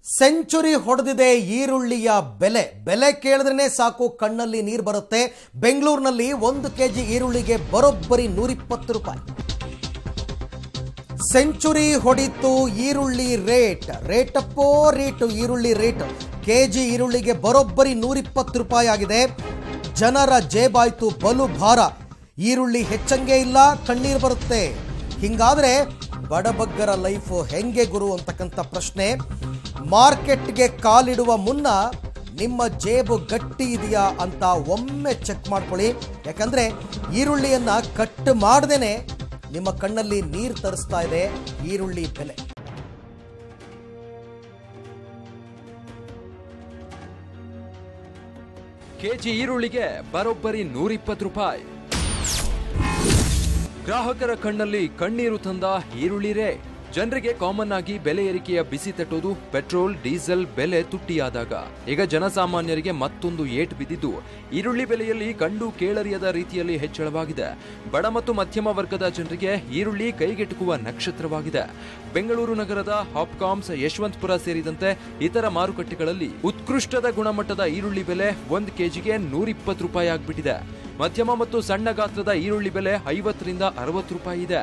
Century ಹೊಡೆದಿದೆ ಈರುಳ್ಳಿಯ ಬೆಲೆ ಬೆಲೆ ಕೇಳಿದ್ರೇ ಸಾಕು ಕಣ್ಣಲ್ಲಿ ನೀರು ಬರುತ್ತೆ ಬೆಂಗಳೂರಿನಲ್ಲಿ ಒಂದು ಕೆಜಿ ಈರುಳ್ಳಿಗೆ ಬರೋಬ್ಬರಿ ನೂರಿಪ್ಪತ್ತು ರೂಪಾಯಿ ಸೆಂಚುರಿ ಹೊಡಿತು ಈರುಳ್ಳಿ ರೇಟ್ ರೇಟಪ್ಪೋ ರೇಟು ಈರುಳ್ಳಿ ರೇಟ್ ಕೆಜಿ ಈರುಳ್ಳಿಗೆ ಬರೋಬ್ಬರಿ ನೂರಿಪ್ಪತ್ತು ರೂಪಾಯಿ ಆಗಿದೆ ಜನರ ಜೇಬಾಯ್ತು ಬಲು ಭಾರ ಈರುಳ್ಳಿ ಹೆಚ್ಚಂಗೆ ಇಲ್ಲ ಕಣ್ಣೀರು ಬರುತ್ತೆ ಹಿಂಗಾದ್ರೆ ಬಡಬಗ್ಗರ ಲೈಫ್ ಹೆಂಗೆ ಗುರು ಅಂತಕ್ಕಂಥ ಪ್ರಶ್ನೆ ಮಾರ್ಕೆಟ್ಗೆ ಕಾಲಿಡುವ ಮುನ್ನ ನಿಮ್ಮ ಜೇಬು ಗಟ್ಟಿ ಇದೆಯಾ ಅಂತ ಒಮ್ಮೆ ಚೆಕ್ ಮಾಡ್ಕೊಳ್ಳಿ ಯಾಕಂದ್ರೆ ಈರುಳ್ಳಿಯನ್ನ ಕಟ್ ಮಾಡ್ದೇನೆ ನಿಮ್ಮ ಕಣ್ಣಲ್ಲಿ ನೀರು ತರಿಸ್ತಾ ಇದೆ ಈರುಳ್ಳಿ ಬೆಲೆ ಕೆಜಿ ಈರುಳ್ಳಿಗೆ ಬರೋಬ್ಬರಿ ನೂರಿಪ್ಪತ್ತು ರೂಪಾಯಿ ಗ್ರಾಹಕರ ಕಣ್ಣಲ್ಲಿ ಕಣ್ಣೀರು ತಂದ ಈರುಳ್ಳಿ ರೇ ಜನರಿಗೆ ಕಾಮನ್ ಆಗಿ ಬೆಲೆ ಏರಿಕೆಯ ಬಿಸಿ ತಟ್ಟೋದು ಪೆಟ್ರೋಲ್ ಡೀಸೆಲ್ ಬೆಲೆ ತುಟ್ಟಿಯಾದಾಗ ಈಗ ಜನಸಾಮಾನ್ಯರಿಗೆ ಮತ್ತೊಂದು ಏಟ್ ಬಿದ್ದಿದ್ದು ಈರುಳ್ಳಿ ಬೆಲೆಯಲ್ಲಿ ಕಂಡು ಕೇಳರಿಯದ ರೀತಿಯಲ್ಲಿ ಹೆಚ್ಚಳವಾಗಿದೆ ಬಡ ಮತ್ತು ಮಧ್ಯಮ ವರ್ಗದ ಜನರಿಗೆ ಈರುಳ್ಳಿ ಕೈಗೆಟುಕುವ ನಕ್ಷತ್ರವಾಗಿದೆ ಬೆಂಗಳೂರು ನಗರದ ಹಾಪ್ಕಾಮ್ಸ್ ಯಶವಂತಪುರ ಸೇರಿದಂತೆ ಇತರ ಮಾರುಕಟ್ಟೆಗಳಲ್ಲಿ ಉತ್ಕೃಷ್ಟದ ಗುಣಮಟ್ಟದ ಈರುಳ್ಳಿ ಬೆಲೆ ಒಂದು ಕೆಜಿಗೆ ನೂರಿಪ್ಪತ್ತು ರೂಪಾಯಿ ಆಗ್ಬಿಟ್ಟಿದೆ ಮಧ್ಯಮ ಮತ್ತು ಸಣ್ಣ ಗಾತ್ರದ ಈರುಳ್ಳಿ ಬೆಲೆ ಐವತ್ತರಿಂದ ಅರವತ್ತು ರೂಪಾಯಿ ಇದೆ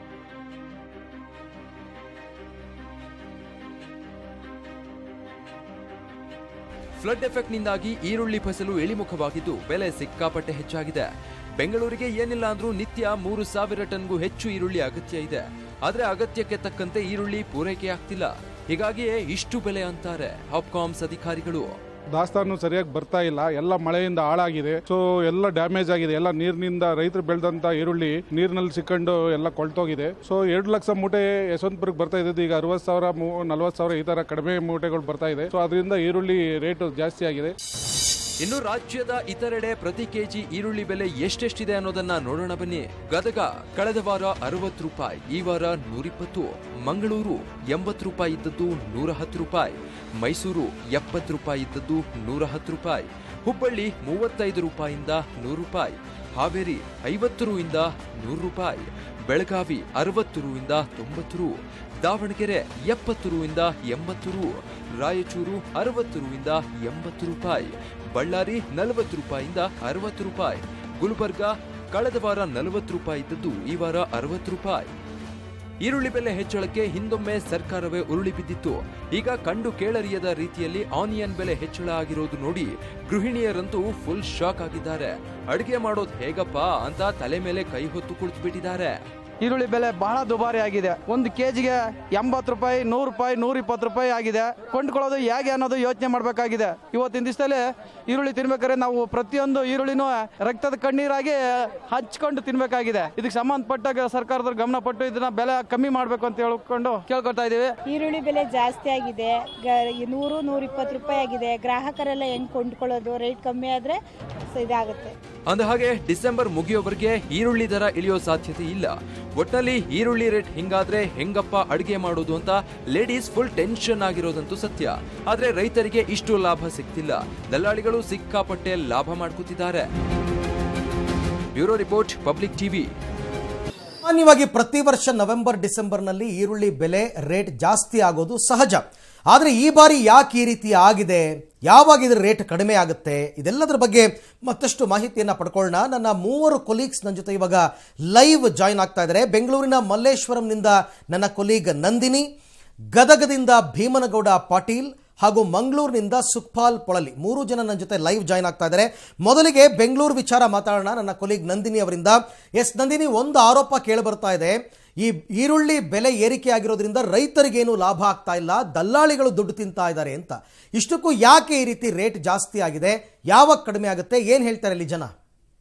ಫ್ಲಡ್ ಎಫೆಕ್ಟ್ನಿಂದಾಗಿ ಈರುಳ್ಳಿ ಫಸಲು ಇಳಿಮುಖವಾಗಿದ್ದು ಬೆಲೆ ಸಿಕ್ಕಾಪಟ್ಟೆ ಹೆಚ್ಚಾಗಿದೆ ಬೆಂಗಳೂರಿಗೆ ಏನಿಲ್ಲ ಅಂದ್ರೂ ನಿತ್ಯ ಮೂರು ಸಾವಿರ ಟನ್ಗೂ ಹೆಚ್ಚು ಈರುಳ್ಳಿ ಅಗತ್ಯ ಇದೆ ಆದ್ರೆ ಅಗತ್ಯಕ್ಕೆ ತಕ್ಕಂತೆ ಈರುಳ್ಳಿ ಪೂರೈಕೆ ಆಗ್ತಿಲ್ಲ ಹೀಗಾಗಿಯೇ ಇಷ್ಟು ಬೆಲೆ ಅಂತಾರೆ ಹಾಪ್ಕಾಮ್ಸ್ ಅಧಿಕಾರಿಗಳು ದಾಸ್ತಾನು ಸರಿಯಾಗಿ ಬರ್ತಾ ಇಲ್ಲ ಎಲ್ಲ ಮಳೆಯಿಂದ ಹಾಳಾಗಿದೆ ಸೊ ಎಲ್ಲ ಡ್ಯಾಮೇಜ್ ಆಗಿದೆ ಎಲ್ಲ ನೀರಿನಿಂದ ರೈತರು ಬೆಳೆದಂತ ಈರುಳ್ಳಿ ನೀರಿನಲ್ಲಿ ಸಿಕ್ಕೊಂಡು ಎಲ್ಲ ಕೊಳ್ತೋಗಿದೆ ಸೊ ಎರಡು ಲಕ್ಷ ಮೂಟೆ ಯಶವಂತಪುರಕ್ಕೆ ಬರ್ತಾ ಇದ್ದದ್ದು ಈಗ ಅರವತ್ತು ಸಾವಿರ ನಲ್ವತ್ತು ಸಾವಿರ ಈ ತರ ಕಡಿಮೆ ಮೂಟೆಗಳು ಬರ್ತಾ ಇದೆ ಸೊ ಅದರಿಂದ ಈರುಳ್ಳಿ ರೇಟ್ ಜಾಸ್ತಿ ಆಗಿದೆ ಇನ್ನು ರಾಜ್ಯದ ಇತರೆಡೆ ಪ್ರತಿ ಕೆಜಿ ಈರುಳ್ಳಿ ಬೆಲೆ ಎಷ್ಟೆಷ್ಟಿದೆ ಅನ್ನೋದನ್ನ ನೋಡೋಣ ಬನ್ನಿ ಗದಗ ಕಳೆದ ವಾರ ಅರವತ್ತು ರೂಪಾಯಿ ಈ ವಾರ ನೂರಿಪ್ಪತ್ತು ಮಂಗಳೂರು ಎಂಬತ್ತು ರೂಪಾಯಿ ಇದ್ದದ್ದು ನೂರ ಹತ್ತು ರೂಪಾಯಿ ಮೈಸೂರು ಎಪ್ಪತ್ತು ರೂಪಾಯಿ ಇದ್ದದ್ದು ನೂರ ಹತ್ತು ರೂಪಾಯಿ ಹುಬ್ಬಳ್ಳಿ ಮೂವತ್ತೈದು ರೂಪಾಯಿಂದ ನೂರು ರೂಪಾಯಿ ಹಾವೇರಿ ಐವತ್ತು ರೂಯಿಂದ ನೂರು ರೂಪಾಯಿ ಬೆಳಗಾವಿ ಅರವತ್ತು ರೂಯಿಂದ ತೊಂಬತ್ತು ರು ದಾವಣಗೆರೆ ಎಪ್ಪತ್ತು ರೂಯಿಂದ ಎಂಬತ್ತು ರು ರಾಯಚೂರು ಅರವತ್ತು ರೂಯಿಂದ ಎಂಬತ್ತು ರೂಪಾಯಿ ಬಳ್ಳಾರಿ ನಲವತ್ತು ರೂಪಾಯಿಂದ ಅರವತ್ತು ರೂಪಾಯಿ ಗುಲ್ಬರ್ಗ ಕಳೆದ ವಾರ ನಲವತ್ತು ರೂಪಾಯಿ ಇದ್ದದ್ದು ಈ ವಾರ ಅರವತ್ತು ರೂಪಾಯಿ ಈರುಳ್ಳಿ ಬೆಲೆ ಹೆಚ್ಚಳಕ್ಕೆ ಹಿಂದೊಮ್ಮೆ ಸರ್ಕಾರವೇ ಉರುಳಿ ಬಿದ್ದಿತ್ತು ಈಗ ಕಂಡು ಕೇಳರಿಯದ ರೀತಿಯಲ್ಲಿ ಆನಿಯನ್ ಬೆಲೆ ಹೆಚ್ಚಳ ಆಗಿರೋದು ನೋಡಿ ಗೃಹಿಣಿಯರಂತೂ ಫುಲ್ ಶಾಕ್ ಆಗಿದ್ದಾರೆ ಅಡುಗೆ ಮಾಡೋದು ಹೇಗಪ್ಪ ಅಂತ ತಲೆ ಮೇಲೆ ಕೈ ಹೊತ್ತು ಕುಳಿತು ಬಿಟ್ಟಿದ್ದಾರೆ ಈರುಳ್ಳಿ ಬೆಲೆ ಬಹಳ ದುಬಾರಿ ಆಗಿದೆ ಒಂದು ಕೆಜಿಗೆ ಎಂಬತ್ತು ರೂಪಾಯಿ ನೂರು ರೂಪಾಯಿ ನೂರ ಇಪ್ಪತ್ತು ರೂಪಾಯಿ ಆಗಿದೆ ಕೊಂಡ್ಕೊಳ್ಳೋದು ಹೇಗೆ ಅನ್ನೋದು ಯೋಚನೆ ಮಾಡಬೇಕಾಗಿದೆ ಇವತ್ತಿನ ದಿವಸದಲ್ಲಿ ಈರುಳ್ಳಿ ತಿನ್ಬೇಕಾದ್ರೆ ನಾವು ಪ್ರತಿಯೊಂದು ಈರುಳ್ಳಿನೂ ರಕ್ತದ ಕಣ್ಣೀರಾಗಿ ಹಚ್ಕೊಂಡು ತಿನ್ಬೇಕಾಗಿದೆ ಇದಕ್ಕೆ ಸಂಬಂಧಪಟ್ಟಾಗ ಸರ್ಕಾರದವ್ರು ಗಮನ ಪಟ್ಟು ಇದನ್ನ ಬೆಲೆ ಕಮ್ಮಿ ಮಾಡಬೇಕು ಅಂತ ಹೇಳ್ಕೊಂಡು ಕೇಳ್ಕೊತಾ ಇದೀವಿ ಈರುಳ್ಳಿ ಬೆಲೆ ಜಾಸ್ತಿ ಆಗಿದೆ ಗ- ನೂರು ನೂರ ಇಪ್ಪತ್ತು ರೂಪಾಯಿ ಆಗಿದೆ ಗ್ರಾಹಕರೆಲ್ಲ ಹೆಂಗ್ ಕೊಂಡ್ಕೊಳ್ಳೋದು ರೇಟ್ ಕಮ್ಮಿ ಆದ್ರೆ ಸ- ಇದಾಗುತ್ತೆ ಅಂದ ಹಾಗೆ ಡಿಸೆಂಬರ್ ಮುಗಿಯೋವರೆಗೆ ಈರುಳ್ಳಿ ದರ ಇಳಿಯೋ ಸಾಧ್ಯತೆ ಇಲ್ಲ ಒಟ್ನಲ್ಲಿ ಈರುಳ್ಳಿ ರೇಟ್ ಹಿಂಗಾದ್ರೆ ಹೆಂಗಪ್ಪ ಅಡುಗೆ ಮಾಡೋದು ಅಂತ ಲೇಡೀಸ್ ಫುಲ್ ಟೆನ್ಷನ್ ಆಗಿರೋದಂತೂ ಸತ್ಯ ಆದ್ರೆ ರೈತರಿಗೆ ಇಷ್ಟು ಲಾಭ ಸಿಗ್ತಿಲ್ಲ ದಲ್ಲಾಳಿಗಳು ಸಿಕ್ಕಾಪಟ್ಟೆ ಲಾಭ ಮಾಡ್ಕೋತಿದ್ದಾರೆ ಬ್ಯೂರೋ ರಿಪೋರ್ಟ್ ಪಬ್ಲಿಕ್ ಟಿವಿ ಸಾಮಾನ್ಯವಾಗಿ ಪ್ರತಿ ವರ್ಷ ನವೆಂಬರ್ ಡಿಸೆಂಬರ್ನಲ್ಲಿ ಈರುಳ್ಳಿ ಬೆಲೆ ರೇಟ್ ಜಾಸ್ತಿ ಆಗೋದು ಸಹಜ ಆದರೆ ಈ ಬಾರಿ ಯಾಕೆ ಈ ರೀತಿ ಆಗಿದೆ ಯಾವಾಗ ಇದ್ರ ರೇಟ್ ಕಡಿಮೆ ಆಗುತ್ತೆ ಇದೆಲ್ಲದರ ಬಗ್ಗೆ ಮತ್ತಷ್ಟು ಮಾಹಿತಿಯನ್ನು ಪಡ್ಕೊಳ್ಳೋಣ ನನ್ನ ಮೂವರು ಕೊಲೀಗ್ಸ್ ನನ್ನ ಜೊತೆ ಇವಾಗ ಲೈವ್ ಜಾಯ್ನ್ ಆಗ್ತಾ ಇದ್ದಾರೆ ಬೆಂಗಳೂರಿನ ಮಲ್ಲೇಶ್ವರಂನಿಂದ ನನ್ನ ಕೊಲೀಗ್ ನಂದಿನಿ ಗದಗದಿಂದ ಭೀಮನಗೌಡ ಪಾಟೀಲ್ ಹಾಗೂ ಮಂಗಳೂರಿನಿಂದ ಸುಖಪಾಲ್ ಪೊಳಲಿ ಮೂರು ಜನ ನನ್ನ ಜೊತೆ ಲೈವ್ ಜಾಯ್ನ್ ಆಗ್ತಾ ಇದ್ದಾರೆ ಮೊದಲಿಗೆ ಬೆಂಗಳೂರು ವಿಚಾರ ಮಾತಾಡೋಣ ನನ್ನ ಕೊಲೀಗ್ ನಂದಿನಿ ಅವರಿಂದ ಎಸ್ ನಂದಿನಿ ಒಂದು ಆರೋಪ ಕೇಳಿ ಬರ್ತಾ ಇದೆ ಈ ಈರುಳ್ಳಿ ಬೆಲೆ ಏರಿಕೆ ಆಗಿರೋದ್ರಿಂದ ರೈತರಿಗೇನು ಲಾಭ ಆಗ್ತಾ ಇಲ್ಲ ದಲ್ಲಾಳಿಗಳು ದುಡ್ಡು ತಿಂತಾ ಇದ್ದಾರೆ ಅಂತ ಇಷ್ಟಕ್ಕೂ ಯಾಕೆ ಈ ರೀತಿ ರೇಟ್ ಜಾಸ್ತಿ ಆಗಿದೆ ಯಾವಾಗ ಕಡಿಮೆ ಆಗುತ್ತೆ ಏನು ಹೇಳ್ತಾರೆ ಇಲ್ಲಿ ಜನ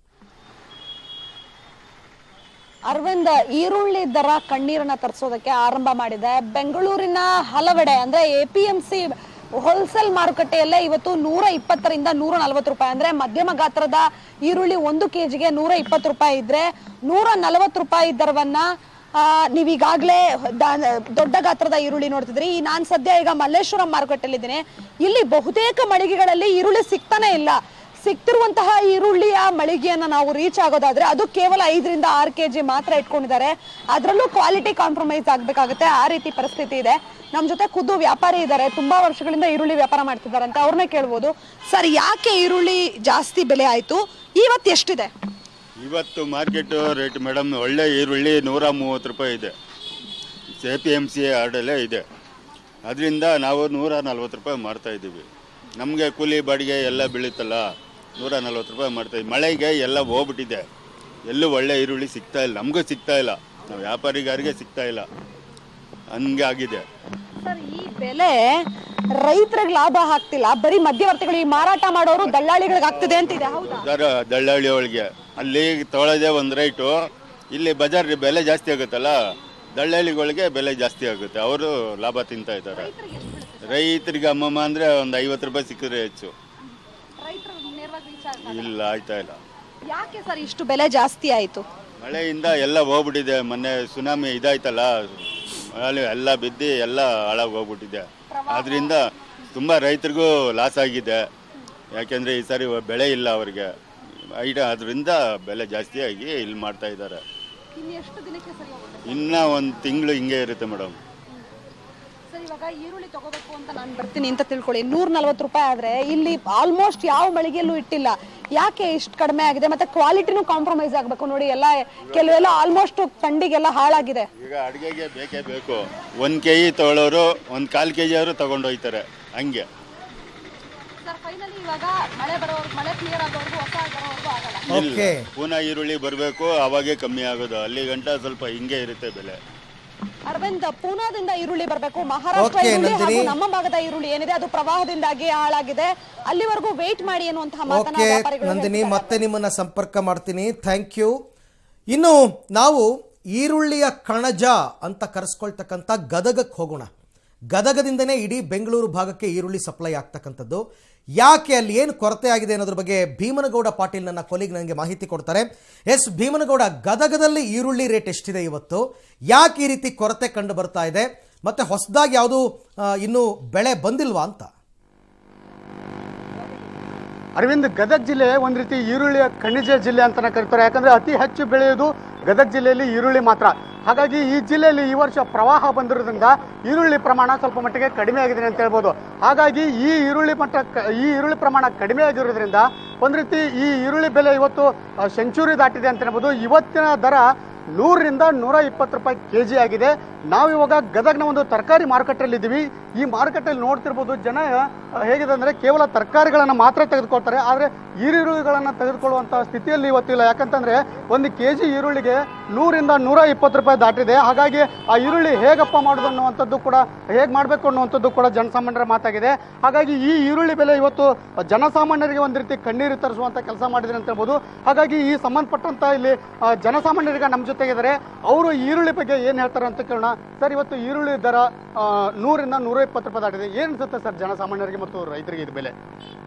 ಅರವಿಂದ್ ಈರುಳ್ಳಿ ದರ ಕಣ್ಣೀರನ್ನ ತರಿಸೋದಕ್ಕೆ ಆರಂಭ ಮಾಡಿದೆ ಬೆಂಗಳೂರಿನ ಹಲವೆಡೆ ಅಂದ್ರೆ A P M C wholesale ಮಾರುಕಟ್ಟೆಯಲ್ಲೇ ಇವತ್ತು ನೂರ ಇಪ್ಪತ್ತರಿಂದ ನೂರ ನಲವತ್ತು ರೂಪಾಯಿ ಅಂದ್ರೆ ಮಧ್ಯಮ ಗಾತ್ರದ ಈರುಳ್ಳಿ ಒಂದು ಕೆಜಿಗೆ ನೂರ ಇಪ್ಪತ್ತು ರೂಪಾಯಿ ಇದ್ರೆ ನೂರ ನಲವತ್ತು ರೂಪಾಯಿ ದರವನ್ನ ಆ, ನೀವೀಗಾಗ್ಲೇ ದ- ದೊಡ್ಡ ಗಾತ್ರದ ಈರುಳ್ಳಿ ನೋಡ್ತಿದ್ರಿ ಈ ನಾನ್ ಸದ್ಯ ಈಗ ಮಲ್ಲೇಶ್ವರಂ ಮಾರುಕಟ್ಟೆಯಲ್ಲಿದ್ದೀನಿ ಇಲ್ಲಿ ಬಹುತೇಕ ಮಳಿಗೆಗಳಲ್ಲಿ ಈರುಳ್ಳಿ ಸಿಗ್ತಾನೆ ಇಲ್ಲ ಸಿಗ್ತಿರುವಂತಹ ಈರುಳ್ಳಿಯ ಮಳಿಗೆಯನ್ನ ನಾವು ರೀಚ್ ಆಗೋದಾದ್ರೆ ಅದು ಕೇವಲ ಐದರಿಂದ ಆರು ಕೆಜಿ ಮಾತ್ರ ಇಟ್ಕೊಂಡಿದ್ದಾರೆ ಅದರಲ್ಲೂ ಕ್ವಾಲಿಟಿ ಕಾಂಪ್ರಮೈಸ್ ಆಗ್ಬೇಕಾಗುತ್ತೆ ಆ ರೀತಿ ಪರಿಸ್ಥಿತಿ ಇದೆ ನಮ್ ಜೊತೆ ಖುದ್ದು ವ್ಯಾಪಾರಿ ಇದ್ದಾರೆ ತುಂಬಾ ವರ್ಷಗಳಿಂದ ಈರುಳ್ಳಿ ವ್ಯಾಪಾರ ಮಾಡ್ತಿದ್ದಾರೆ ಅಂತ ಅವ್ರನ್ನ ಕೇಳ್ಬೋದು ಸರ್ ಯಾಕೆ ಈರುಳ್ಳಿ ಜಾಸ್ತಿ ಬೆಲೆ ಆಯ್ತು ಇವತ್ತು ಎಷ್ಟಿದೆ ಇವತ್ತು ಮಾರ್ಕೆಟ್ ರೇಟ್ ಮೇಡಮ್ ಒಳ್ಳೆ ಈರುಳ್ಳಿ ನೂರ ಮೂವತ್ತು ರೂಪಾಯಿ ಇದೆ ಎ ಪಿ ಎಮ್ ಸಿ ಆರ್ಡಲ್ಲೇ ಇದೆ ಅದರಿಂದ ನಾವು ನೂರ ನಲ್ವತ್ತು ರೂಪಾಯಿ ಮಾಡ್ತಾ ಇದ್ದೀವಿ ನಮಗೆ ಕೂಲಿ ಬಾಡಿಗೆ ಎಲ್ಲ ಬೀಳುತ್ತಲ್ಲ ನೂರ ನಲ್ವತ್ತು ರೂಪಾಯಿ ಮಾಡ್ತಾಯಿದ್ವಿ ಮಳೆಗೆ ಎಲ್ಲ ಹೋಗ್ಬಿಟ್ಟಿದೆ ಎಲ್ಲೂ ಒಳ್ಳೆ ಈರುಳ್ಳಿ ಸಿಗ್ತಾ ಇಲ್ಲ ನಮಗೂ ಸಿಗ್ತಾ ಇಲ್ಲ ನಾವು ವ್ಯಾಪಾರಿಗಾರಿಗೆ ಸಿಗ್ತಾ ಇಲ್ಲ ಹಂಗೆ ಆಗಿದೆ ಸರ್ ಈ ಬೆಲೆ ರೈತರಿಗೆ ಲಾಭ ಆಗ್ತಿಲ್ಲ ಬರೀ ಮಧ್ಯವರ್ತಿಗಳು ಈ ಮಾರಾಟ ಮಾಡೋರು ದಳ್ಳಾಳಿಗಳಿಗೆ ಆಗ್ತಿದೆ ಅಂತಿದೆ ಹೌದಾ ಸರ್ ದಳ್ಳಾಳಿ ಒಳಗೆ ಅಲ್ಲಿ ತೊಗೊಳೋದೇ ಒಂದು ರೈಟು ಇಲ್ಲಿ ಬಜಾರ್ ಬೆಲೆ ಜಾಸ್ತಿ ಆಗುತ್ತಲ್ಲ ದಳ್ಳಾಳಿಗಳಿಗೆ ಬೆಲೆ ಜಾಸ್ತಿ ಆಗುತ್ತೆ ಅವರು ಲಾಭ ತಿಂತಾ ಇದ್ದಾರೆ ರೈತರಿಗೆ ಅಮ್ಮಮ್ಮ ಅಂದರೆ ಒಂದು ಐವತ್ತು ರೂಪಾಯಿ ಸಿಕ್ಕಿದ್ರೆ ಹೆಚ್ಚು ಇಲ್ಲ ಆಯ್ತಾ ಇಲ್ಲ ಯಾಕೆ ಸರ್ ಇಷ್ಟು ಬೆಲೆ ಜಾಸ್ತಿ ಆಯ್ತು ಮಳೆಯಿಂದ ಎಲ್ಲ ಹೋಗ್ಬಿಟ್ಟಿದೆ ಮೊನ್ನೆ ಸುನಾಮಿ ಇದಾಯ್ತಲ್ಲ ಮಳೆ ಎಲ್ಲ ಬಿದ್ದು ಎಲ್ಲ ಹಾಳಾಗಿ ಹೋಗ್ಬಿಟ್ಟಿದೆ ಅದರಿಂದ ತುಂಬ ರೈತರಿಗೂ ಲಾಸ್ ಆಗಿದೆ ಯಾಕೆಂದರೆ ಈ ಸಾರಿ ಬೆಳೆ ಇಲ್ಲ ಅವರಿಗೆ ಐಟ ಅದರಿಂದ ಬೆಲೆ ಜಾಸ್ತಿ ಆಗಿ ಇಲ್ಲಿ ಮಾಡ್ತಾ ಇದ್ದಾರೆ ಎಷ್ಟು ದಿನಕ್ಕೆ ಸರಿ ಹೋಗುತ್ತೆ ಇನ್ನೂ ಒಂದು ತಿಂಗಳು ಹಿಂಗೆ ಇರುತ್ತೆ ಮೇಡಮ್ ಸರ್ ಇವಾಗ ಈರುಳ್ಳಿ ತಗೋಬೇಕು ಅಂತ ನಾನು ಬರ್ತೀನಿ ಅಂತ ತಿಳ್ಕೊಳ್ಳಿ ನೂರ ನಲ್ವತ್ತು ರೂಪಾಯಿ ಆದ್ರೆ ಇಲ್ಲಿ ಆಲ್ಮೋಸ್ಟ್ ಯಾವ ಮಳಿಗೆಯಲ್ಲೂ ಇಟ್ಟಿಲ್ಲ ಯಾಕೆ ಇಷ್ಟು ಕಡಿಮೆ ಆಗಿದೆ ಮತ್ತೆ ಕ್ವಾಲಿಟಿನೂ ಕಾಂಪ್ರಮೈಸ್ ಆಗಬೇಕು ನೋಡಿ ಎಲ್ಲ ಕೆಲವೆಲ್ಲ ಆಲ್ಮೋಸ್ಟ್ ಥಂಡಿಗೆಲ್ಲ ಹಾಳಾಗಿದೆ ಈಗ ಅಡುಗೆಗೆ ಬೇಕೇ ಬೇಕು ಒಂದು ಕೆ ಜಿ ತೊಗೊಳೋರು ಒಂದು ಕಾಲು ಕೆ ಜಿ ಅವರು ತೊಗೊಂಡೋಗ್ತಾರೆ ಹಂಗೆ ಸರ್ ಫೈನಲಿ ಇವಾಗ ಮಳೆ ಬರೋರು ಮಳೆ ಕ್ಲಿಯರ್ ಆಗೋವರೆಗೂ ಹೊಸ ಬರೋವರೆಗೂ ಆಗಲ್ಲ ಇಲ್ಲ Okay. ಪುನಃ ಈರುಳ್ಳಿ ಬರಬೇಕು ಅವಾಗೇ ಕಮ್ಮಿ ಆಗೋದು ಅಲ್ಲಿ ಗಂಟ ಸ್ವಲ್ಪ ಹಿಂಗೆ ಇರುತ್ತೆ ಬೆಲೆ ಅರವಿಂದ್ ಪೂನಾದಿಂದ ಈರುಳ್ಳಿ ಬರಬೇಕು ಮಹಾರಾಷ್ಟ್ರ Okay, ಈರುಳ್ಳಿ ಹಾಗೂ ನಂದಿನಿ. ನಮ್ಮ ಭಾಗದ ಈರುಳ್ಳಿ ಏನಿದೆ ಅದು ಪ್ರವಾಹದಿಂದಾಗಿ ಹಾಳಾಗಿದೆ ಅಲ್ಲಿವರೆಗೂ ವೇಟ್ ಮಾಡಿ ಅನ್ನುವಂತಹ ಮಾತನ್ನ ಓಕೆ ವ್ಯಾಪಾರಿಗಳು ನಂದಿನಿ ಹೇಳ್ತಿದ್ದಾರೆ. ಮತ್ತೆ ನಿಮ್ಮನ್ನ ಸಂಪರ್ಕ ಮಾಡ್ತೀನಿ ಥ್ಯಾಂಕ್ ಯು ಇನ್ನು ನಾವು ಈರುಳ್ಳಿಯ ಕಣಜ ಅಂತ ಕರೆಸ್ಕೊಳ್ತಕ್ಕಂಥ ಗದಗಕ್ಕೆ ಹೋಗೋಣ ಗದಗದಿಂದನೇ ಇಡೀ ಬೆಂಗಳೂರು ಭಾಗಕ್ಕೆ ಈರುಳ್ಳಿ ಸಪ್ಲೈ ಆಗ್ತಕ್ಕಂಥದ್ದು ಯಾಕೆ ಅಲ್ಲಿ ಏನು ಕೊರತೆ ಆಗಿದೆ ಅನ್ನೋದ್ರ ಬಗ್ಗೆ ಭೀಮನಗೌಡ ಪಾಟೀಲ್ ನನ್ನ ಕೊಲಿಗ್ ನನಗೆ ಮಾಹಿತಿ ಕೊಡ್ತಾರೆ ಎಸ್ ಭೀಮನಗೌಡ ಗದಗದಲ್ಲಿ ಈರುಳ್ಳಿ ರೇಟ್ ಎಷ್ಟಿದೆ ಇವತ್ತು ಯಾಕೆ ಈ ರೀತಿ ಕೊರತೆ ಕಂಡು ಬರ್ತಾ ಇದೆ ಮತ್ತೆ ಹೊಸದಾಗಿ ಯಾವುದು ಇನ್ನೂ ಬೆಳೆ ಬಂದಿಲ್ವಾ ಅಂತ ಅರವಿಂದ್ ಗದಗ ಜಿಲ್ಲೆ ಒಂದು ರೀತಿ ಈರುಳ್ಳಿಯ ಖನಿಜ ಜಿಲ್ಲೆ ಅಂತಾನೆ ಕರೀತಾರೆ ಯಾಕಂದ್ರೆ ಅತಿ ಹೆಚ್ಚು ಬೆಳೆಯೋದು ಗದಗ ಜಿಲ್ಲೆಯಲ್ಲಿ ಈರುಳ್ಳಿ ಮಾತ್ರ ಹಾಗಾಗಿ ಈ ಜಿಲ್ಲೆಯಲ್ಲಿ ಈ ವರ್ಷ ಪ್ರವಾಹ ಬಂದಿರೋದ್ರಿಂದ ಈರುಳ್ಳಿ ಪ್ರಮಾಣ ಸ್ವಲ್ಪ ಮಟ್ಟಿಗೆ ಕಡಿಮೆ ಆಗಿದೆ ಅಂತ ಹೇಳ್ಬೋದು ಹಾಗಾಗಿ ಈ ಈರುಳ್ಳಿ ಮಟ್ಟ ಕ- ಈ ಈರುಳ್ಳಿ ಪ್ರಮಾಣ ಕಡಿಮೆ ಆಗಿರೋದ್ರಿಂದ ಒಂದು ರೀತಿ ಈ ಈರುಳ್ಳಿ ಬೆಲೆ ಇವತ್ತು ಸೆಂಚುರಿ ದಾಟಿದೆ ಅಂತ ಹೇಳ್ಬೋದು ಇವತ್ತಿನ ದರ ನೂರರಿಂದ ನೂರ ಇಪ್ಪತ್ತು ರೂಪಾಯಿ ಕೆ ಜಿ ಆಗಿದೆ ನಾವು ಇವಾಗ ಗದಗ್ನ ಒಂದು ತರಕಾರಿ ಮಾರುಕಟ್ಟೆಯಲ್ಲಿ ಇದ್ದೀವಿ ಈ ಮಾರುಕಟ್ಟೆಯಲ್ಲಿ ನೋಡ್ತಿರ್ಬೋದು ಜನ ಆ, ಹೇಗಿದೆ ಅಂದರೆ ಕೇವಲ ತರಕಾರಿಗಳನ್ನು ಮಾತ್ರ ತೆಗೆದುಕೊಳ್ತಾರೆ ಆದರೆ ಈರುಳ್ಳಿಗಳನ್ನು ತೆಗೆದುಕೊಳ್ಳುವಂಥ ಸ್ಥಿತಿಯಲ್ಲಿ ಇವತ್ತಿಲ್ಲ ಯಾಕಂತಂದರೆ ಒಂದು ಕೆ ಜಿ ಈರುಳ್ಳಿಗೆ ನೂರಿಂದ ನೂರ ಇಪ್ಪತ್ತು ರೂಪಾಯಿ ದಾಟಿದೆ ಹಾಗಾಗಿ ಆ ಈರುಳ್ಳಿ ಹೇಗಪ್ಪ ಮಾಡೋದು ಅನ್ನುವಂಥದ್ದು ಕೂಡ ಹೇಗೆ ಮಾಡಬೇಕು ಅನ್ನುವಂಥದ್ದು ಕೂಡ ಜನಸಾಮಾನ್ಯರ ಮಾತಾಗಿದೆ ಹಾಗಾಗಿ ಈ ಈರುಳ್ಳಿ ಬೆಲೆ ಇವತ್ತು ಜನಸಾಮಾನ್ಯರಿಗೆ ಒಂದು ರೀತಿ ಕಣ್ಣೀರು ತರಿಸುವಂಥ ಕೆಲಸ ಮಾಡಿದ್ರೆ ಅಂತ ಹೇಳ್ಬೋದು ಹಾಗಾಗಿ ಈ ಸಂಬಂಧಪಟ್ಟಂತ ಇಲ್ಲಿ ಆ, ಜನಸಾಮಾನ್ಯರಿಗೆ ನಮ್ಮ ಜೊತೆಗಿದ್ದಾರೆ ಅವರು ಈರುಳ್ಳಿ ಬಗ್ಗೆ ಏನು ಹೇಳ್ತಾರೆ ಅಂತ ಕೇಳೋಣ ಸರ್ ಇವತ್ತು ಈರುಳ್ಳಿ ದರ ಆ, ನೂರಿಂದ ನೂರ ಇಪ್ಪತ್ತು ರೂಪಾಯಿ ದಾಟಿದೆ ಏನು ಅನ್ಸುತ್ತೆ ಸರ್ ಜನಸಾಮಾನ್ಯರಿಗೆ ಮತ್ತು ರೈತರಿಗೆ ಇದು ಬೆಲೆ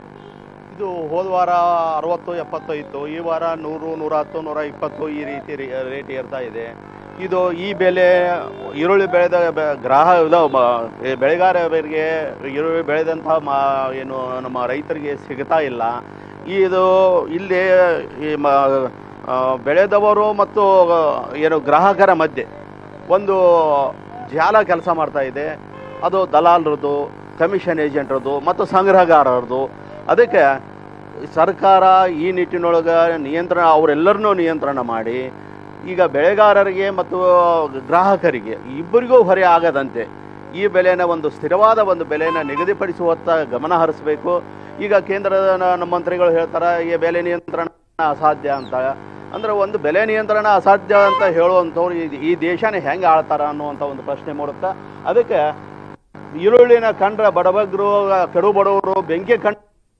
ಇದು ಹೋದ ವಾರ ಅರವತ್ತು ಎಪ್ಪತ್ತು ಇತ್ತು ಈ ವಾರ ನೂರು ನೂರ ಹತ್ತು ನೂರ ಇಪ್ಪತ್ತು ಈ ರೀತಿ ರೇ- ರೇಟ್ ಏರ್ತಾ ಇದೆ ಇದು ಈ ಬೆಲೆ ಈರುಳ್ಳಿ ಬೆಳೆದ ಬೆ- ಗ್ರಾಹ ಇದು ಮ- ಈ ಬೆಳೆಗಾರರಿಗೆ ಈರುಳ್ಳಿ ಬೆಳೆದಂತಹ ಮಾ ಏನು ನಮ್ಮ ರೈತರಿಗೆ ಸಿಗ್ತಾ ಇಲ್ಲ ಇದು ಇಲ್ಲಿ ಈ ಮ ಆ, ಬೆಳೆದವರು ಮತ್ತು ಏನು ಗ್ರಾಹಕರ ಮಧ್ಯೆ ಒಂದು ಜಾಲ ಕೆಲಸ ಮಾಡ್ತಾ ಇದೆ ಅದು ದಲಾಲರದ್ದು ಕಮಿಷನ್ ಏಜೆಂಟ್ರದ್ದು ಮತ್ತು ಸಂಗ್ರಹಗಾರರದು ಅದಕ್ಕೆ ಸರ್ಕಾರ ಈ ನಿಟ್ಟಿನೊಳಗೆ ನಿಯಂತ್ರಣ ಅವರೆಲ್ಲರನ್ನೂ ನಿಯಂತ್ರಣ ಮಾಡಿ ಈಗ ಬೆಳೆಗಾರರಿಗೆ ಮತ್ತು ಗ್ರಾಹಕರಿಗೆ ಇಬ್ಬರಿಗೂ ಹೊರೆ ಆಗದಂತೆ ಈ ಬೆಲೆನ ಒಂದು ಸ್ಥಿರವಾದ ಒಂದು ಬೆಲೆನ ನಿಗದಿಪಡಿಸುವತ್ತ ಗಮನ ಹರಿಸಬೇಕು ಈಗ ಕೇಂದ್ರದ ನ- ನಮ್ಮ ಮಂತ್ರಿಗಳು ಹೇಳ್ತಾರೆ ಈ ಬೆಲೆ ನಿಯಂತ್ರಣ ಅಸಾಧ್ಯ ಅಂತ ಅಂದ್ರೆ ಒಂದು ಬೆಲೆ ನಿಯಂತ್ರಣ ಅಸಾಧ್ಯ ಅಂತ ಹೇಳುವಂಥವ್ರು ಈ- ಈ ದೇಶನೇ ಹೆಂಗೆ ಆಳ್ತಾರ ಅನ್ನುವಂಥ ಒಂದು ಪ್ರಶ್ನೆ ಮೂಡುತ್ತೆ ಅದಕ್ಕೆ ಈರುಳ್ಳಿನ ಕಂಡ್ರೆ ಬಡಬಗ್ರು ಕಡು ಬಡವರು ಬೆಂಕಿ ಕಂಡ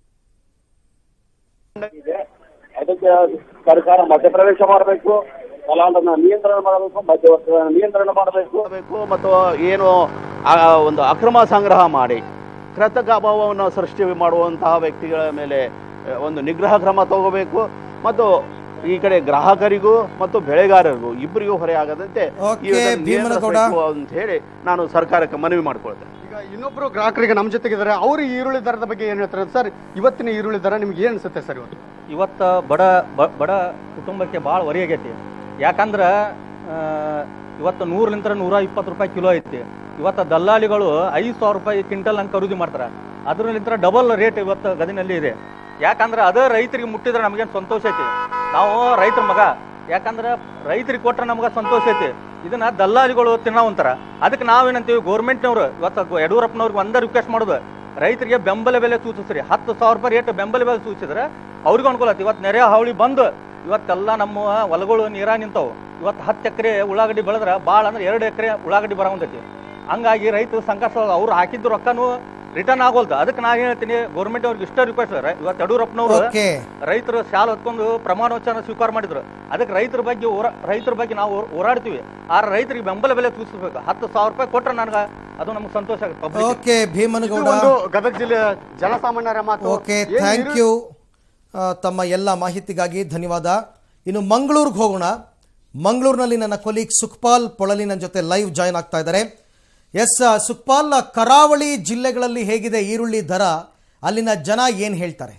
ಅದಕ್ಕೆ ಸರ್ಕಾರ ಮಧ್ಯಪ್ರವೇಶ ಮಾಡಬೇಕು ದಲಾಲರನ್ನ ನಿಯಂತ್ರಣ ಮಾಡಬೇಕು ಮಧ್ಯವರ್ತಿಗಳನ್ನ ನಿಯಂತ್ರಣ ಮಾಡಬೇಕು ಮಾಡಬೇಕು ಮತ್ತು ಏನು ಆ ಒಂದು ಅಕ್ರಮ ಸಂಗ್ರಹ ಮಾಡಿ ಕೃತಕ ಅಭಾವವನ್ನು ಸೃಷ್ಟಿ ಮಾಡುವಂತಹ ವ್ಯಕ್ತಿಗಳ ಮೇಲೆ ಆ, ಒಂದು ನಿಗ್ರಹ ಕ್ರಮ ತಗೋಬೇಕು ಮತ್ತು ಈ ಕಡೆ ಗ್ರಾಹಕರಿಗೂ ಮತ್ತು ಬೆಳೆಗಾರರಿಗೂ ಇಬ್ಬರಿಗೂ ಹೊರೆ ಆಗದಂತೆ Okay, ಇದನ್ನು ಭೀಮನಗೌಡ. ನಿಯಂತ್ರಿಸಬೇಕು ಅಂತ ಹೇಳಿ ನಾನು ಸರ್ಕಾರಕ್ಕೆ ಮನವಿ ಮಾಡ್ಕೊಳ್ತೇನೆ ಈಗ ಇನ್ನೊಬ್ರು ಗ್ರಾಹಕರಿಗೆ ನಮ್ಮ ಜೊತೆಗಿದ್ದಾರೆ ಅವರು ಈರುಳ್ಳಿ ದರದ ಬಗ್ಗೆ ಏನ್ ಹೇಳ್ತಾರೆ ಸರ್ ಇವತ್ತಿನ ಈರುಳ್ಳಿ ದರ ನಿಮ್ಗೆ ಏನ್ ಅನ್ಸುತ್ತೆ ಸರ್ ಇವತ್ತು ಇವತ್ತು ಬಡ ಬ- ಬಡ ಕುಟುಂಬಕ್ಕೆ ಭಾಳ ಹೊರೆ ಆಗೈತಿ ಯಾಕಂದ್ರೆ ಆ, ಇವತ್ತು ನೂರಲಿಂತ್ರ ನೂರ ಇಪ್ಪತ್ತು ರೂಪಾಯಿ ಕಿಲೋ ಐತಿ ಇವತ್ತು ದಲ್ಲಾಳಿಗಳು ಐದು ಸಾವಿರ ರೂಪಾಯಿ ಕ್ವಿಂಟಲ್ ಹಂಗೆ ಖರೀದಿ ಮಾಡ್ತಾರೆ ಅದರಲ್ಲಿಂತ್ರ ಡಬಲ್ ರೇಟ್ ಇವತ್ತು ಗದಿನಲ್ಲಿ ಇದೆ ಯಾಕಂದ್ರೆ ಅದೇ ರೈತರಿಗೆ ಮುಟ್ಟಿದ್ರೆ ನಮಗೇನು ಸಂತೋಷ ಐತಿ ನಾವು ರೈತರ ಮಗ ಯಾಕಂದ್ರೆ ರೈತರಿಗೆ ಕೊಟ್ರೆ ನಮ್ಗೆ ಸಂತೋಷ ಐತಿ ಇದನ್ನ ದಲ್ಲಾಳಿಗಳು ತಿನ್ನೋವಂತಾರ ಅದಕ್ಕೆ ನಾವೇನಂತೀವಿ ಗೌರ್ಮೆಂಟ್ನವ್ರು ಇವತ್ತು ಯಡಿಯೂರಪ್ಪನವ್ರಿಗೆ ಒಂದೇ ರಿಕ್ವೆಸ್ಟ್ ಮಾಡೋದು ರೈತರಿಗೆ ಬೆಂಬಲ ಬೆಲೆ ಸೂಚಿಸ್ರಿ ಹತ್ತು ಸಾವಿರ ರೂಪಾಯಿ ರೇಟ್ ಬೆಂಬಲ ಬೆಲೆ ಸೂಚಿಸಿದ್ರೆ ಅವ್ರಿಗೂ ಅನುಕೂಲ ಆಯ್ತು ಇವತ್ತು ನೆರೆ ಹಾವಳಿ ಬಂದು ಇವತ್ತೆಲ್ಲ ನಮ್ಮ ಹೊಲಗಳು ನೀರ ನಿಂತಾವು ಇವತ್ತು ಹತ್ತು ಎಕರೆ ಉಳ್ಳಾಗಡ್ಡಿ ಬೆಳೆದ್ರೆ ಭಾಳ ಅಂದ್ರೆ ಎರಡು ಎಕರೆ ಉಳ್ಳಾಗಡ್ಡಿ ಬರೋಂತೈತಿ ಹಂಗಾಗಿ ರೈತರು ಸಂಕಷ್ಟ ಅವ್ರು ಹಾಕಿದ್ದು ರೊಕ್ಕನು ರಿಟರ್ನ್ ಆಗೋಲ್ದು ಅದಕ್ಕೆ ನಾನು ಹೇಳ್ತೀನಿ ಗೌರ್ಮೆಂಟ್ ಅವ್ರಿಗೆ ಇಷ್ಟ ರಿಕ್ವೆಸ್ಟ್ ಇವತ್ತು ಯಡಿಯೂರಪ್ಪನವರು Okay. ರೈತರು ಶಾಲ ಹೊತ್ಕೊಂಡು ಪ್ರಮಾಣ ವಚನ ಸ್ವೀಕಾರ ಮಾಡಿದ್ರು ಅದಕ್ಕೆ ರೈತರ ಬಗ್ಗೆ ಹೋರಾ- ರೈತರ ಬಗ್ಗೆ ನಾವು ಹೋರ್- ಹೋರಾಡ್ತೀವಿ ಆ ರೈತರಿಗೆ ಬೆಂಬಲ ಬೆಲೆ ಸೂಚಿಸಬೇಕು ಹತ್ತು ಸಾವಿರ ರೂಪಾಯಿ ಕೊಟ್ರೆ ನನಗೆ ಅದು ನಮ್ಗೆ ಸಂತೋಷ ಆಗುತ್ತೆ public ಗೆ. ಓಕೆ ಇದು ಭೀಮನಗೌಡ ಒಂದು ಗದಗ ಜಿಲ್ಲೆಯ ಜನಸಾಮಾನ್ಯರ ಮಾತು ಓಕೆ ಏನ್ ಥ್ಯಾಂಕ್ ಈರುಳ್ಳಿ- ಯು ತಮ್ಮ ಎಲ್ಲ ಮಾಹಿತಿಗಾಗಿ ಧನ್ಯವಾದ ಇನ್ನು ಮಂಗಳೂರಿಗೆ ಹೋಗೋಣ ಮಂಗಳೂರಿನಲ್ಲಿ ನನ್ನ ಕೊಲೀಗ್ ಸುಖಪಾಲ್ ಪೊಳಲಿ ನನ್ನ ಜೊತೆ ಲೈವ್ ಜಾಯ್ನ್ ಆಗ್ತಾ ಇದ್ದಾರೆ ಎಸ್ ಸುಖಪಾಲ್ ಕರಾವಳಿ ಜಿಲ್ಲೆಗಳಲ್ಲಿ ಹೇಗಿದೆ ಈರುಳ್ಳಿ ದರ ಅಲ್ಲಿನ ಜನ ಏನು ಹೇಳ್ತಾರೆ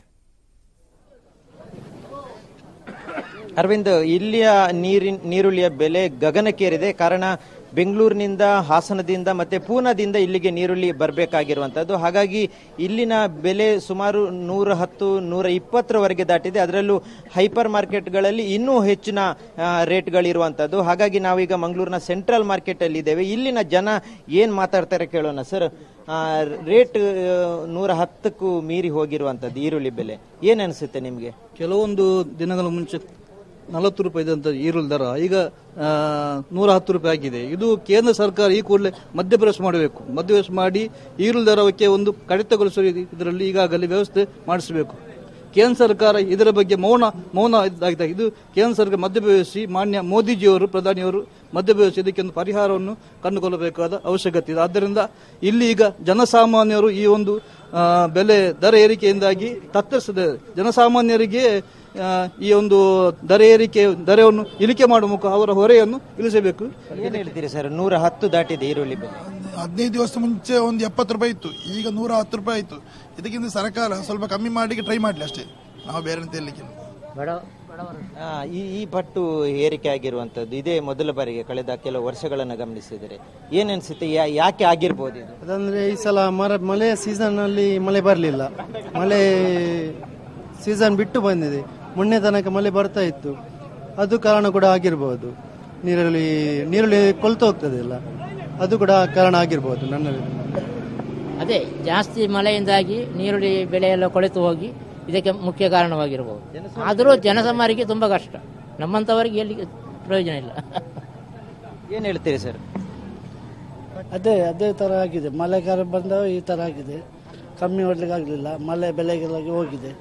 ಅರವಿಂದ್ ಇಲ್ಲಿಯ ನೀರಿನ ನೀರುಳ್ಳಿಯ ಬೆಲೆ ಗಗನಕ್ಕೇರಿದೆ ಕಾರಣ ಬೆಂಗಳೂರಿನಿಂದ ಹಾಸನದಿಂದ ಮತ್ತೆ ಪೂನಾದಿಂದ ಇಲ್ಲಿಗೆ ನೀರುಳ್ಳಿ ಬರಬೇಕಾಗಿರುವಂಥದ್ದು ಹಾಗಾಗಿ ಇಲ್ಲಿನ ಬೆಲೆ ಸುಮಾರು ನೂರ ಹತ್ತು ನೂರ ಇಪ್ಪತ್ತರವರೆಗೆ ದಾಟಿದೆ ಅದರಲ್ಲೂ ಹೈಪರ್ ಮಾರ್ಕೆಟ್ಗಳಲ್ಲಿ ಇನ್ನೂ ಹೆಚ್ಚಿನ ಆ, ರೇಟ್ಗಳಿರುವಂಥದ್ದು ಹಾಗಾಗಿ ನಾವೀಗ ಮಂಗಳೂರಿನ ಸೆಂಟ್ರಲ್ ಮಾರ್ಕೆಟಲ್ಲಿ ಇದ್ದೇವೆ ಇಲ್ಲಿನ ಜನ ಏನು ಮಾತಾಡ್ತಾರೆ ಕೇಳೋಣ ಸರ್ ಆ, ರೇಟ್ ಆ, ನೂರ ಹತ್ತಕ್ಕೂ ಮೀರಿ ಹೋಗಿರುವಂಥದ್ದು ಈರುಳ್ಳಿ ಬೆಲೆ ಏನು ಅನಿಸುತ್ತೆ ನಿಮಗೆ ಕೆಲವೊಂದು ದಿನಗಳ ಮುಂಚೆ ನಲವತ್ತು ರೂಪಾಯಿ ಇದ್ದಂಥ ಈರುಳ್ಳಿ ದರ ಈಗ ಆ, ನೂರ ಹತ್ತು ರೂಪಾಯಿ ಆಗಿದೆ ಇದು ಕೇಂದ್ರ ಸರ್ಕಾರ ಈ ಕೂಡಲೇ ಮಧ್ಯಪ್ರವೇಶ ಮಾಡಬೇಕು ಮಧ್ಯಪ್ರವೇಶ ಮಾಡಿ ಈರುಳ್ಳಿ ದರಕ್ಕೆ ಒಂದು ಕಡಿತಗೊಳಿಸುವ ಇದರಲ್ಲಿ ಈಗಾಗಲೇ ವ್ಯವಸ್ಥೆ ಮಾಡಿಸಬೇಕು ಕೇಂದ್ರ ಸರ್ಕಾರ ಇದರ ಬಗ್ಗೆ ಮೌನ ಮೌನ ಇದಾಗಿದೆ ಇದು ಕೇಂದ್ರ ಸರ್ಕಾರ ಮಧ್ಯಪ್ರವೇಶಿ ಮಾನ್ಯ ಮೋದಿಜಿಯವರು ಪ್ರಧಾನಿಯವರು ಮಧ್ಯಪ್ರವೇಶಿ ಇದಕ್ಕೆ ಒಂದು ಪರಿಹಾರವನ್ನು ಕಂಡುಕೊಳ್ಳಬೇಕಾದ ಅವಶ್ಯಕತೆ ಇದೆ ಆದ್ದರಿಂದ ಇಲ್ಲಿ ಈಗ ಜನಸಾಮಾನ್ಯರು ಈ ಒಂದು ಆ, ಬೆಲೆ ದರ ಏರಿಕೆಯಿಂದಾಗಿ ತತ್ತರಿಸಿದ್ದಾರೆ ಜನಸಾಮಾನ್ಯರಿಗೆ ಆ, ಈ ಒಂದು ದರ ಏರಿಕೆ ದರವನ್ನು ಇಳಿಕೆ ಮಾಡುವ ಮುಖ ಅವರ ಹೊರೆಯನ್ನು ಇಳಿಸಬೇಕು ಏನು ಹೇಳ್ತೀರಿ ಸರ್ ನೂರ ಹತ್ತು ದಾಟಿದೆ ಈರುಳ್ಳಿ ಬೆಲೆ ಹದಿನೈದು ದಿವಸ ಮುಂಚೆ ಒಂದು ಎಪ್ಪತ್ತು ರೂಪಾಯಿ ಇತ್ತು ಈಗ ನೂರ ಹತ್ತು ರೂಪಾಯಿ ಆಯಿತು ಇದಕ್ಕಿಂತ ಸರ್ಕಾರ ಸ್ವಲ್ಪ ಕಮ್ಮಿ ಮಾಡಲಿಕ್ಕೆ ಟ್ರೈ ಮಾಡಲಿ ಅಷ್ಟೇ ನಾವು ಬೇರೆ ಅಂತ ಹೇಳಲಿಕ್ಕಿಲ್ಲ ಆ, ಈ ಈ ಪಟ್ಟು ಏರಿಕೆ ಆಗಿರುವಂತದ್ದು ಇದೇ ಮೊದಲ ಬಾರಿಗೆ ಕಳೆದ ಕೆಲವು ವರ್ಷಗಳನ್ನು ಗಮನಿಸಿದರೆ ಏನ್ ಅನ್ಸುತ್ತೆ ಯಾ- ಯಾಕೆ ಆಗಿರ್ಬೋದು ಇದು ಅದಂದ್ರೆ ಈ ಸಲ ಮರ ಮಳೆ ಸೀಸನ್ ಅಲ್ಲಿ ಮಳೆ ಬರಲಿಲ್ಲ ಮಳೆ ಸೀಸನ್ ಬಿಟ್ಟು ಬಂದಿದೆ ಮೊನ್ನೆ ತನಕ ಮಳೆ ಬರ್ತಾ ಇತ್ತು ಅದು ಕಾರಣ ಕೂಡ ಆಗಿರ್ಬೋದು ನೀರುಳ್ಳಿ ನೀರುಳ್ಳಿ ಕೊಳ್ತು ಹೋಗ್ತದೆ ಅಲ್ಲ ಅದು ಕೂಡ ಕಾರಣ ಆಗಿರ್ಬೋದು ನನ್ನ ಅದೇ ಜಾಸ್ತಿ ಮಳೆಯಿಂದಾಗಿ ನೀರುಳ್ಳಿ ಬೆಳೆ ಎಲ್ಲ ಕೊಳೆತು ಹೋಗಿ ಇದಕ್ಕೆ ಮುಖ್ಯ ಕಾರಣವಾಗಿರಬಹುದು ಆದರೂ ಜನಸಾಮಾನ್ಯರಿಗೆ ತುಂಬಾ ಕಷ್ಟ ನಮ್ಮಂಥವರಿಗೆ ಎಲ್ಲಿ ಪ್ರಯೋಜನ ಇಲ್ಲ ಏನ್ ಹೇಳ್ತೀರಿ ಸರ್ ಅದೇ ಅದೇ ಥರ ಆಗಿದೆ ಮಳೆಗಾಲ ಬಂದಾಗ ಈ ಥರ ಆಗಿದೆ ಕಮ್ಮಿ ಹೊಡ್ಲಿಕ್ಕೆ ಆಗಲಿಲ್ಲ ಮಳೆ ಬೆಳೆಗೆಲ್ಲ ಹೋಗಿದೆ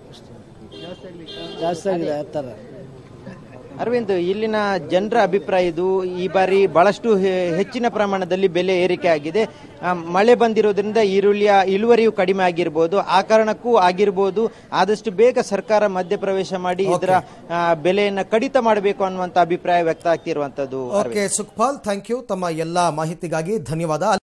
ಜಾಸ್ತಿ ಆಗಿದೆ ಆ ಥರ ಅರವಿಂದ್ ಇಲ್ಲಿನ ಜನರ ಅಭಿಪ್ರಾಯ ಇದು ಈ ಬಾರಿ ಬಹಳಷ್ಟು ಹೆ- ಹೆಚ್ಚಿನ ಪ್ರಮಾಣದಲ್ಲಿ ಬೆಲೆ ಏರಿಕೆ ಆಗಿದೆ ಆ, ಮಳೆ ಬಂದಿರೋದ್ರಿಂದ ಈರುಳ್ಳಿಯ ಇಳುವರಿಯು ಕಡಿಮೆ ಆಗಿರ್ಬೋದು ಆ ಕಾರಣಕ್ಕೂ ಆಗಿರ್ಬೋದು ಆದಷ್ಟು ಬೇಗ ಸರ್ಕಾರ ಮಧ್ಯಪ್ರವೇಶ ಮಾಡಿ ಇದರ ಆ, ಬೆಲೆಯನ್ನ ಕಡಿತ ಮಾಡಬೇಕು ಅನ್ನುವಂತ ಅಭಿಪ್ರಾಯ ವ್ಯಕ್ತ ಆಗ್ತಿರುವಂತದ್ದು ಓಕೆ ಸುಖಪಾಲ್ ಥ್ಯಾಂಕ್ ಯು ತಮ್ಮ ಎಲ್ಲ ಮಾಹಿತಿಗಾಗಿ ಧನ್ಯವಾದ